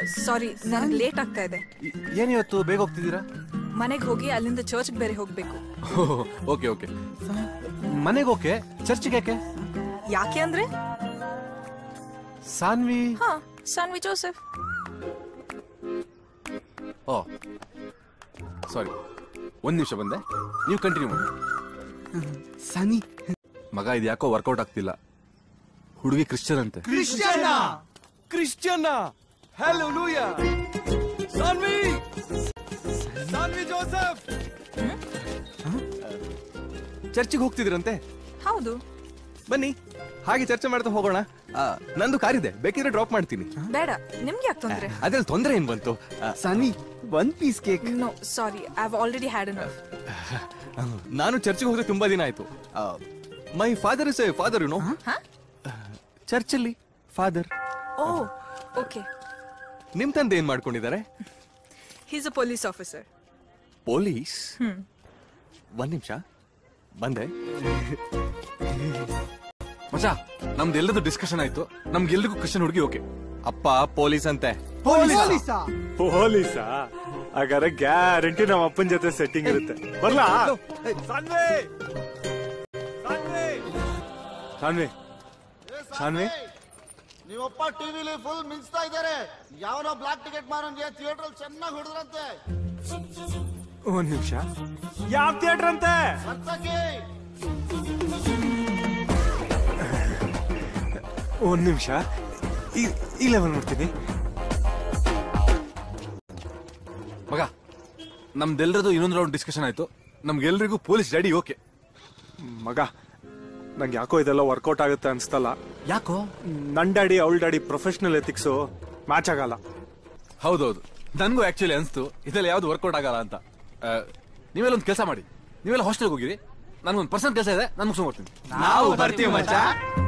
ಸಾರಿ ನನ್ಗೆ ಲೇಟ್ ಆಗ್ತಾ ಇದೆ ಏನಿವತ್ತು ಬೇಗ ಹೋಗ್ತಿದ್ದೀರಾ ಮನೆಗೆ ಹೋಗಿ ಅಲ್ಲಿಂದ ಚರ್ಚ್ಗೆ ಬೇರೆ ಹೋಗ್ಬೇಕು ಓಕೆ ಓಕೆ ಮನೆಗೆ ಓಕೆ ಚರ್ಚ್ಗೆ ಯಾಕೆ ಯಾಕೆ ಅಂದ್ರೆ ಸಾನ್ವಿ ಹಾ ಸಾನ್ವಿ ಜೋಸೆಫ್ ಓ ಸಾರಿ ಒಂದ್ ನಿಮಿಷ ಬಂದೆ ನೀವು ಕಂಟಿನ್ಯೂ ಮಾಡಿ ಸನಿ ಮಗ ಇದು ಯಾಕೋ ವರ್ಕೌಟ್ ಆಗ್ತಿಲ್ಲ ಹುಡುಗಿ ಕ್ರಿಶ್ಚಿಯನ್ ಅಂತೆ ಕ್ರಿಶ್ಚಿಯನ್ನ ಕ್ರಿಶ್ಚಿಯನ್ನ hallelujah Saanvi Saanvi Joseph ಚರ್ಚಿಗೆ ಹೋಗ್ತಿದ್ರಂತೆ ಹೌದು ಬನ್ನಿ ಹಾಗೆ ಚರ್ಚೆ ಮಾಡ್ತಾ ಹೋಗೋಣ ಆ, ನಂದು ಕಾರಿದೆ ಬೇಕಿದ್ರೆ ಡ್ರಾಪ್ ಮಾಡ್ತೀನಿ ಬೇಡ ನಿಮ್ಗೆ ಯಾಕೆ ತೊಂದ್ರೆ ಅದ್ರಲ್ಲಿ ತೊಂದರೆ ಏನ್ ಬಂತು ಆ, ಸನಿ one piece cake no sorry I have already had ಅನ್ ನಾನು ಚರ್ಚಿಗೆ ಹೋದ್ರೆ ತುಂಬಾ ದಿನ ಆಯ್ತು my father is a father you know ಚರ್ಚಲ್ಲಿ ಫಾದರ್ ಓ ಓಕೆ ನಿಮ್ ತಂದೆ ಏನ್ ಮಾಡ್ಕೊಂಡಿದ್ದಾರೆ he's uh police officer police hmm ಒಂದ್ ನಿಮಿಷ ಬಂದೆ ಮಚಾ ನಮ್ದೆಲ್ಲದು ಡಿಸ್ಕಷನ್ ಆಯ್ತು ನಮ್ಗೆಲ್ರಿಗೂ ಕ್ರಿಶ್ಚಿಯನ್ ಹುಡುಗಿ ಓಕೆ ಅಪ್ಪ ಪೊಲೀಸ್ ಅಂತೆ ಪೊಲೀಸಾ ಪೊಲೀಸಾ ಹಾಗಾದ್ರೆ ಗ್ಯಾರಂಟಿ ನಮ್ಮ ಅಪ್ಪನ ಜೊತೆ ಸೆಟ್ಟಿಂಗ್ ಇರುತ್ತೆ ಬರ್ಲಾ ಸಾನ್ವಿ ಸಾನ್ವಿ ಸಾನ್ವಿ ಸಾನ್ವಿ ನೀವಪ್ಪ ಟಿವಿಲಿ ಫುಲ್ ಮಿಂಚ್ತಾ ಇದ್ದಾರೆ ಯಾವನೋ ಬ್ಲಾಕ್ ಟಿಕೆಟ್ ಮಾರೋನ್ಗೆ ಥಿಯೇಟರ್ ಚೆನ್ನಾಗಿ ಹೊಡೆದ್ರಂತೆ ಒಂದ್ ನಿಮಿಷ ಯಾವ ಥಿಯೇಟರ್ ಅಂತೆ ನರ್ತಕಿ ಒಂದ್ ನಿಮಿಷ ಇಲ್ಲೇ ಬಂದ್ಬಿಡ್ತೀನಿ ಮಗ ನಮ್ದೆಲ್ಲರದು ಇನ್ನೊಂದು ರೌಂಡ್ ಡಿಸ್ಕಷನ್ ಆಯ್ತು ನಮ್ಗೆಲ್ರಿಗೂ ಪೊಲೀಸ್ ಡ್ಯಾಡಿ ಓಕೆ ಮಗ ನಂಗೆ ಯಾಕೋ ಇದೆಲ್ಲ ವರ್ಕೌಟ್ ಆಗುತ್ತೆ ಅನ್ಸ್ತಲ್ಲ ಯಾಕೋ ನನ್ ಡ್ಯಾಡಿ ಅವಳ ಡ್ಯಾಡಿ ಪ್ರೊಫೆಷನಲ್ ಎಥಿಕ್ಸು ಮ್ಯಾಚ್ ಆಗಲ್ಲ ಹೌದೌದು ನನ್ಗೂ ಆಕ್ಚುಲಿ ಅನ್ಸ್ತು ಇದೆಲ್ಲ ಯಾವ್ದು ವರ್ಕೌಟ್ ಆಗಲ್ಲ ಅಂತ ಆ, ನೀವೆಲ್ಲ ಒಂದು ಕೆಲಸ ಮಾಡಿ ನೀವೆಲ್ಲ ಹಾಸ್ಟೆಲ್ಗೆ ಹೋಗಿರಿ ನನಗೊಂದು ಪರ್ಸನಲ್ ಕೆಲಸ ಇದೆ ನಾನು ಮುಗಿಸ್ಕೊಂಡು ಬರ್ತೀನಿ ನಾವು ಬರ್ತೀವಿ ಮಚ್ಚ